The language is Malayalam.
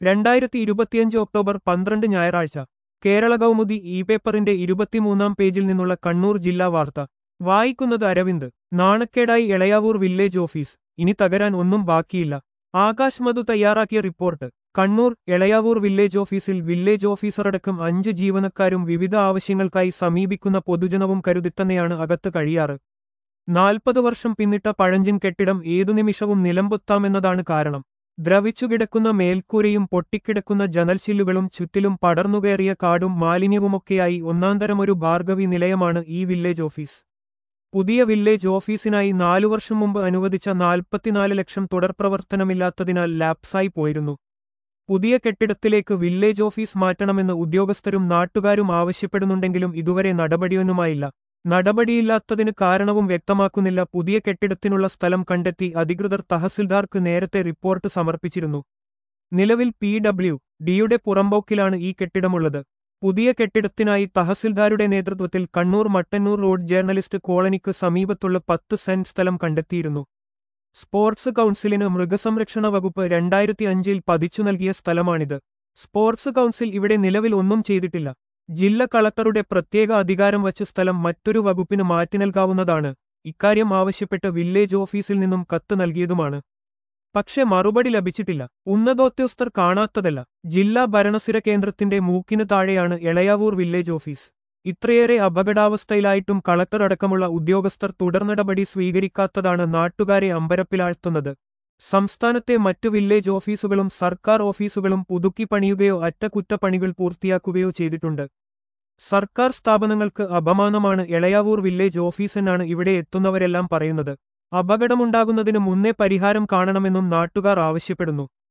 രണ്ടായിരത്തി ഇരുപത്തിയഞ്ച് ഒക്ടോബർ പന്ത്രണ്ട് ഞായറാഴ്ച കേരള കൗമുദി ഇ പേപ്പറിന്റെ ഇരുപത്തിമൂന്നാം പേജിൽ നിന്നുള്ള കണ്ണൂർ ജില്ലാ വാർത്ത വായിക്കുന്നത് അരവിന്ദ് നാണക്കേടായി എളയാവൂർ വില്ലേജ് ഓഫീസ് ഇനി തകരാൻ ഒന്നും ബാക്കിയില്ല ആകാശ് മധു തയ്യാറാക്കിയ റിപ്പോർട്ട് കണ്ണൂർ എളയാവൂർ വില്ലേജ് ഓഫീസിൽ വില്ലേജ് ഓഫീസറടക്കം അഞ്ച് ജീവനക്കാരും വിവിധ ആവശ്യങ്ങൾക്കായി സമീപിക്കുന്ന പൊതുജനവും കരുതിത്തന്നെയാണ് അകത്ത് കഴിയാറ് നാൽപ്പത് വർഷം പിന്നിട്ട പഴഞ്ചൻ കെട്ടിടം ഏതു നിമിഷവും നിലംപൊത്താമെന്നതാണ് കാരണം ദ്രവിച്ചുകിടക്കുന്ന മേൽക്കൂരയും പൊട്ടിക്കിടക്കുന്ന ജനൽച്ചില്ലുകളും ചുറ്റിലും പടർന്നുകയറിയ കാടും മാലിന്യവുമൊക്കെയായി ഒന്നാന്തരമൊരു ഭാർഗവി നിലയമാണ് ഈ വില്ലേജ് ഓഫീസ് പുതിയ വില്ലേജ് ഓഫീസിനായി നാലു വർഷം മുമ്പ് അനുവദിച്ച നാൽപ്പത്തിനാല് ലക്ഷം തുടർപ്രവർത്തനമില്ലാത്തതിനാൽ ലാപ്സായി പോയിരുന്നു പുതിയ കെട്ടിടത്തിലേക്ക് വില്ലേജ് ഓഫീസ് മാറ്റണമെന്ന് ഉദ്യോഗസ്ഥരും നാട്ടുകാരും ആവശ്യപ്പെടുന്നുണ്ടെങ്കിലും ഇതുവരെ നടപടിയൊന്നുമായില്ല നടപടിയില്ലാത്തതിന് കാരണവും വ്യക്തമാക്കുന്നില്ല പുതിയ കെട്ടിടത്തിനുള്ള സ്ഥലം കണ്ടെത്തി അധികൃതർ തഹസിൽദാർക്ക് നേരത്തെ റിപ്പോർട്ട് സമർപ്പിച്ചിരുന്നു നിലവിൽ പി ഡബ്ല്യു ഡിയുടെ പുറമ്പോക്കിലാണ് ഈ കെട്ടിടമുള്ളത് പുതിയ കെട്ടിടത്തിനായി തഹസിൽദാരുടെ നേതൃത്വത്തിൽ കണ്ണൂർ മട്ടന്നൂർ റോഡ് ജേർണലിസ്റ്റ് കോളനിക്ക് സമീപത്തുള്ള പത്ത് സെന്റ് സ്ഥലം കണ്ടെത്തിയിരുന്നു സ്പോർട്സ് കൗൺസിലിന് മൃഗസംരക്ഷണ വകുപ്പ് രണ്ടായിരത്തി അഞ്ചിൽ പതിച്ചു നൽകിയ സ്ഥലമാണിത് സ്പോർട്സ് കൗൺസിൽ ഇവിടെ നിലവിൽ ഒന്നും ചെയ്തിട്ടില്ല ജില്ല കളക്ടറുടെ പ്രത്യേക അധികാരം വച്ച സ്ഥലം മറ്റൊരു വകുപ്പിന് മാറ്റി നൽകാവുന്നതാണ് ഇക്കാര്യം ആവശ്യപ്പെട്ട് വില്ലേജ് ഓഫീസിൽ നിന്നും കത്ത് നൽകിയതുമാണ് പക്ഷെ മറുപടി ലഭിച്ചിട്ടില്ല ഉന്നതോദ്യോഗസ്ഥർ കാണാത്തതല്ല ജില്ലാ ഭരണസിര കേന്ദ്രത്തിന്റെ മൂക്കിന് താഴെയാണ് എളയാവൂർ വില്ലേജ് ഓഫീസ് ഇത്രയേറെ അപകടാവസ്ഥയിലായിട്ടും കളക്ടർ അടക്കമുള്ള ഉദ്യോഗസ്ഥർ തുടർനടപടി സ്വീകരിക്കാത്തതാണ് നാട്ടുകാരെ അമ്പരപ്പിലാഴ്ത്തുന്നത് സംസ്ഥാനത്തെ മറ്റു വില്ലേജ് ഓഫീസുകളും സർക്കാർ ഓഫീസുകളും പുതുക്കി പണിയുകയോ അറ്റകുറ്റപ്പണികൾ പൂർത്തിയാക്കുകയോ ചെയ്തിട്ടുണ്ട് സർക്കാർ സ്ഥാപനങ്ങൾക്ക് അപമാനമാണ് എളയാവൂർ വില്ലേജ് ഓഫീസെന്നാണ് ഇവിടെ എത്തുന്നവരെല്ലാം പറയുന്നത് അപകടമുണ്ടാകുന്നതിന് മുന്നേ പരിഹാരം കാണണമെന്നും നാട്ടുകാർ ആവശ്യപ്പെടുന്നു